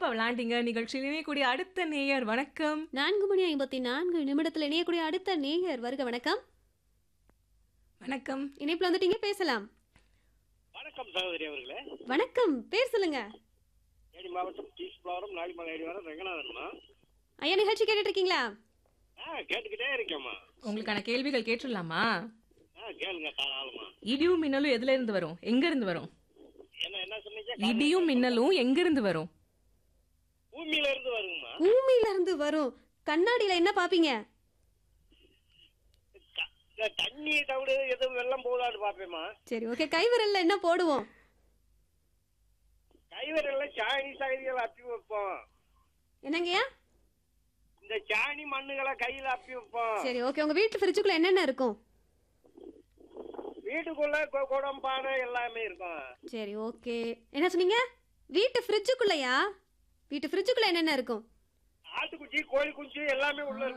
விளையாண்டீங்க நிகழ்ச்சியில் இணையக்கூடிய அடுத்த நேயர் வணக்கம் நான்கு மணி ஐம்பத்தி நான்கு நிமிடத்தில் இணையக்கூடிய அடுத்த நேயர் வருக வணக்கம் வணக்கம் இணைப்புல வந்துட்டீங்க பேசலாம் வணக்கம் சகோதரி அவர்களே வணக்கம் பேர் சொல்லுங்க தேனி மாவட்டம் தீஸ்புரம் நாளிமலை அடிவாரம் ரங்கநாதன்மா ஐயா நிகழ்ச்சி கேட்டுட்டு இருக்கீங்களா ஆ கேட்டுக்கிட்டே இருக்கேம்மா உங்களுக்கான கேள்விகள் கேட்டுடலாமா ஆ கேளுங்க தாராளமா இடியும் மின்னலும் எதுல இருந்து வரும் எங்க இருந்து வரும் என்ன என்ன சொன்னீங்க இடியும் மின்னலும் எங்க இருந்து வரும் பூமியில இருந்து வருங்கம்மா பூமியில இருந்து வரும் கண்ணாடியில என்ன பாப்பீங்க க- இந்த தண்ணி தவிடு எதுவும் வெள்ளம் போகுதான்னு பாப்பேம்மா சரி ஓகே கைவிரல்ல என்ன போடுவோம் கைவிரல்ல சாணி சகதிகள் அப்பி வைப்போம் என்னங்கய்யா இந்த சாணி மண்ணுகளை கையில அப்பி வைப்போம் சரி ஓகே உங்க வீட்டு ஃப்ரிட்ஜுக்குள்ள என்னென்ன இருக்கும் வீட்டுக்குள்ள கொ- குடம் பானை எல்லாமே இருக்கும் சரி ஓகே என்ன சொன்னீங்க வீட்டு ஃப்ரிட்ஜுக்குள்ளயா வீட்டு ஃப்ரிட்ஜுக்குள்ள என்னென்ன இருக்கும் ஆட்டுக்குச்சி கோழி குஞ்சு எல்லாமே உள்ள